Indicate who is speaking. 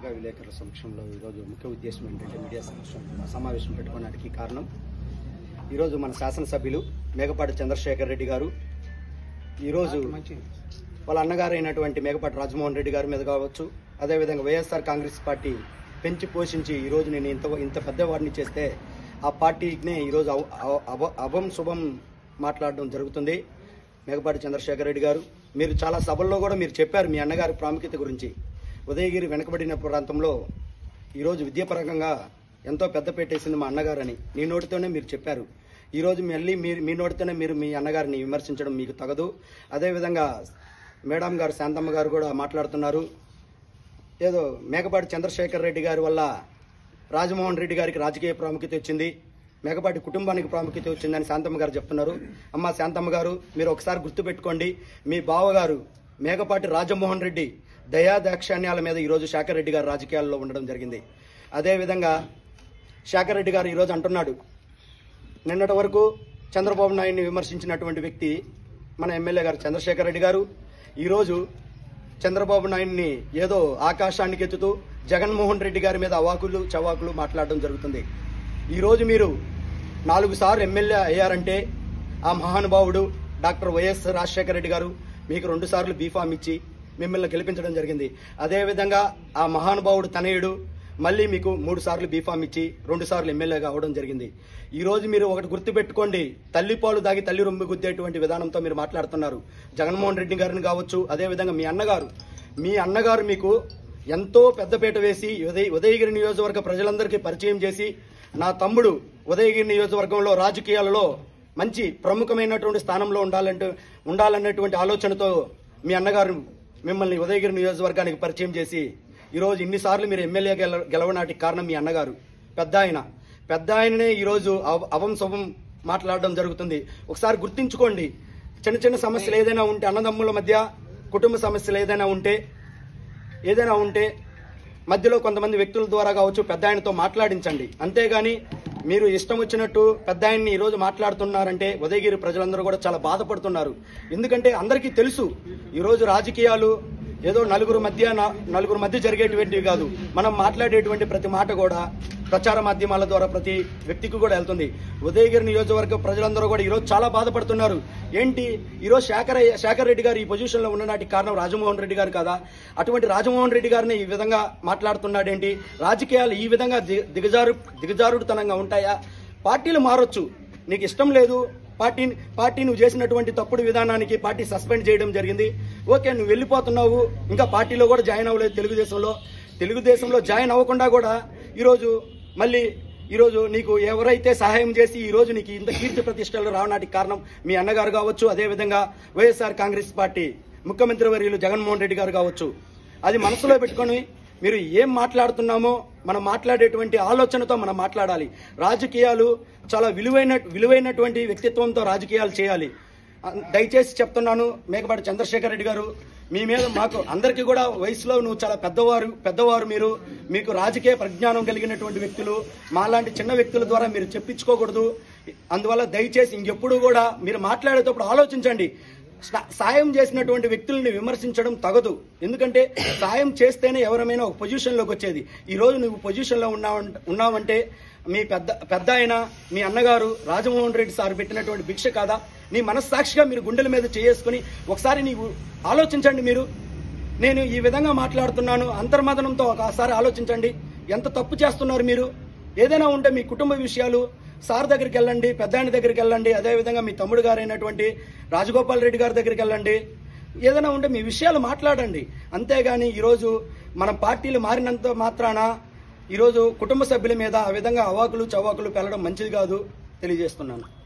Speaker 1: పత్రికా విలేకరుల సమక్షంలో ఈరోజు ముఖ్య ఉద్దేశం ఏంటంటే మీడియా సమక్షంలో సమావేశం పెట్టుకోవడానికి కారణం ఈరోజు మన శాసనసభ్యులు మేకపాటి చంద్రశేఖర్ రెడ్డి గారు ఈరోజు వాళ్ళ అన్నగారు అయినటువంటి మేకపాటి రాజమోహన్ రెడ్డి గారి మీద కావచ్చు అదేవిధంగా వైఎస్ఆర్ కాంగ్రెస్ పార్టీ పెంచి పోషించి ఈరోజు నేను ఇంత ఇంత పెద్దవాడిని చేస్తే ఆ పార్టీనే ఈరోజు అవ- అవ- అవ- అభం శుభం మాట్లాడడం జరుగుతుంది మేకపాటి చంద్రశేఖర్ రెడ్డి గారు మీరు చాలా సభల్లో కూడా మీరు చెప్పారు మీ అన్నగారి ప్రాముఖ్యత గురించి ఉదయగిరి వెనకబడిన ప్రాంతంలో ఈరోజు విద్యాపరంగా ఎంతో పెద్ద పెట్టేసింది మా అన్నగారని నీ నోటితోనే మీరు చెప్పారు ఈరోజు మళ్ళీ మీరు మీ నోటితోనే మీరు మీ అన్నగారిని విమర్శించడం మీకు తగదు అదేవిధంగా మేడం గారు శాంతమ్మ గారు కూడా మాట్లాడుతున్నారు ఏదో మేకపాటి చంద్రశేఖర్ రెడ్డి గారి వల్ల రాజమోహన్ రెడ్డి గారికి రాజకీయ ప్రాముఖ్యత వచ్చింది మేకపాటి కుటుంబానికి ప్రాముఖ్యత వచ్చిందని శాంతమ్మ గారు చెప్తున్నారు అమ్మ శాంతమ్మ గారు మీరు ఒకసారి గుర్తుపెట్టుకోండి మీ బావగారు మేకపాటి రాజమోహన్ రెడ్డి దయా దాక్షాణ్యాల మీద ఈరోజు శేఖర్ రెడ్డి గారు రాజకీయాల్లో ఉండడం జరిగింది అదేవిధంగా శేఖర్ రెడ్డి గారు ఈరోజు అంటున్నాడు నిన్నటి వరకు చంద్రబాబు నాయుడిని విమర్శించినటువంటి వ్యక్తి మన ఎమ్మెల్యే గారు చంద్రశేఖర్ రెడ్డి గారు ఈరోజు చంద్రబాబు నాయుడిని ఏదో ఆకాశానికి ఎత్తుతూ జగన్మోహన్ రెడ్డి గారి మీద అవాకులు చవాకులు మాట్లాడడం జరుగుతుంది ఈరోజు మీరు నాలుగు సార్లు ఎమ్మెల్యే అయ్యారంటే ఆ మహానుభావుడు డాక్టర్ వైఎస్ రాజశేఖర రెడ్డి గారు మీకు రెండు సార్లు బీఫామ్ ఇచ్చి మిమ్మల్ని గెలిపించడం జరిగింది అదేవిధంగా ఆ మహానుభావుడు తనయుడు మళ్ళీ మీకు మూడు సార్లు బీఫామ్ ఇచ్చి రెండు సార్లు ఎమ్మెల్యేగా అవడం జరిగింది ఈ రోజు మీరు ఒకటి గుర్తుపెట్టుకోండి తల్లిపాలు దాగి తల్లి రొమ్మి గుద్దేటువంటి విధానంతో మీరు మాట్లాడుతున్నారు జగన్మోహన్ రెడ్డి గారిని కావచ్చు అదేవిధంగా మీ అన్నగారు మీ అన్నగారు మీకు ఎంతో పెద్దపీట వేసి ఉదయ ఉదయగిరి నియోజకవర్గ ప్రజలందరికీ పరిచయం చేసి నా తమ్ముడు ఉదయగిరి నియోజకవర్గంలో రాజకీయాలలో మంచి ప్రముఖమైనటువంటి స్థానంలో ఉండాలంటే ఉండాలన్నటువంటి ఆలోచనతో మీ అన్నగారు మిమ్మల్ని ఉదయగిరి నియోజకవర్గానికి పరిచయం చేసి ఈరోజు ఇన్నిసార్లు మీరు ఎమ్మెల్యే గెల గెలవనాటికి కారణం మీ అన్నగారు పెద్ద ఆయన పెద్ద ఆయననే ఈరోజు అవ- అవం శుభం మాట్లాడడం జరుగుతుంది ఒకసారి గుర్తించుకోండి చిన్న చిన్న సమస్యలు ఏదైనా ఉంటే అన్నదమ్ముల మధ్య కుటుంబ సమస్యలు ఏదైనా ఉంటే ఏదైనా ఉంటే మధ్యలో కొంతమంది వ్యక్తుల ద్వారా కావచ్చు పెద్ద ఆయనతో మాట్లాడించండి అంతేగాని మీరు ఇష్టం వచ్చినట్టు పెద్ద ఆయన్ని ఈ రోజు మాట్లాడుతున్నారంటే ఉదయగిరి ప్రజలందరూ కూడా చాలా బాధపడుతున్నారు ఎందుకంటే అందరికీ తెలుసు ఈ రోజు రాజకీయాలు ఏదో నలుగురు మధ్య నా- నలుగురు మధ్య జరిగేటువంటివి కాదు మనం మాట్లాడేటువంటి ప్రతి మాట కూడా ప్రచార మాధ్యమాల ద్వారా ప్రతి వ్యక్తికి కూడా వెళ్తుంది ఉదయగిరి నియోజకవర్గ ప్రజలందరూ కూడా ఈరోజు చాలా బాధపడుతున్నారు ఏంటి ఈరోజు శేఖర్ శేఖర్ రెడ్డి గారు ఈ పొజిషన్లో ఉండడానికి కారణం రాజమోహన్ రెడ్డి గారు కదా అటువంటి రాజమోహన్ రెడ్డి గారిని ఈ విధంగా మాట్లాడుతున్నాడేంటి రాజకీయాలు ఈ విధంగా ది- దిగజారు దిగజారుడుతనంగా ఉంటాయా పార్టీలు మారొచ్చు నీకు ఇష్టం లేదు పార్టీ పార్టీ నువ్వు చేసినటువంటి తప్పుడు విధానానికి పార్టీ సస్పెండ్ చేయడం జరిగింది ఓకే నువ్వు వెళ్ళిపోతున్నావు ఇంకా పార్టీలో కూడా జాయిన్ అవ్వలేదు తెలుగుదేశంలో తెలుగుదేశంలో జాయిన్ అవ్వకుండా కూడా ఈరోజు మళ్ళీ ఈరోజు నీకు ఎవరైతే సహాయం చేసి ఈ రోజు నీకు ఇంత కీర్తి ప్రతిష్టలు రావడానికి కారణం మీ అన్నగారు కావచ్చు అదేవిధంగా వైఎస్ఆర్ కాంగ్రెస్ పార్టీ ముఖ్యమంత్రి వర్యులు జగన్మోహన్ రెడ్డి గారు కావచ్చు అది మనసులో పెట్టుకొని మీరు ఏం మాట్లాడుతున్నామో మనం మాట్లాడేటువంటి ఆలోచనతో మనం మాట్లాడాలి రాజకీయాలు చాలా విలువైన విలువైనటువంటి వ్యక్తిత్వంతో రాజకీయాలు చేయాలి ఆ, దయచేసి చెప్తున్నాను మేకపాటి చంద్రశేఖర్ రెడ్డి గారు మీ మీద మాకు అందరికీ కూడా వయసులో నువ్వు చాలా పెద్దవారు పెద్దవారు మీరు మీకు రాజకీయ ప్రజ్ఞానం కలిగినటువంటి వ్యక్తులు మాలాంటి చిన్న వ్యక్తుల ద్వారా మీరు చెప్పించుకోకూడదు అందువల్ల దయచేసి ఇంకెప్పుడు కూడా మీరు మాట్లాడేటప్పుడు ఆలోచించండి సా- సాయం చేసినటువంటి వ్యక్తుల్ని విమర్శించడం తగదు ఎందుకంటే సాయం చేస్తేనే ఎవరమైనా ఒక పొజిషన్లోకి వచ్చేది ఈ రోజు నువ్వు పొజిషన్లో ఉన్నావు ఉన్నావంటే మీ పెద్ద పెద్ద ఆయన మీ అన్నగారు రాజమోహన్ రెడ్డి సార్ పెట్టినటువంటి భిక్ష కాదా నీ మనస్సాక్షిగా మీరు గుండెల మీద చేసుకుని ఒకసారి నీవు ఆలోచించండి మీరు నేను ఈ విధంగా మాట్లాడుతున్నాను అంతర్మదనంతో ఒకసారి ఆలోచించండి ఎంత తప్పు చేస్తున్నారు మీరు ఏదైనా ఉంటే మీ కుటుంబ విషయాలు సార్ దగ్గరికి వెళ్ళండి పెద్ద ఆయన దగ్గరికి వెళ్ళండి అదేవిధంగా మీ తమ్ముడు గారైనటువంటి రాజగోపాల్ రెడ్డి గారి దగ్గరికి వెళ్ళండి ఏదైనా ఉంటే మీ విషయాలు మాట్లాడండి అంతేగాని ఈరోజు మన పార్టీలు మారినంత మాత్రాన ఈరోజు కుటుంబ సభ్యుల మీద ఆ విధంగా అవాకులు చవాకులు పెళ్ళడం మంచిది కాదు తెలియజేస్తున్నాను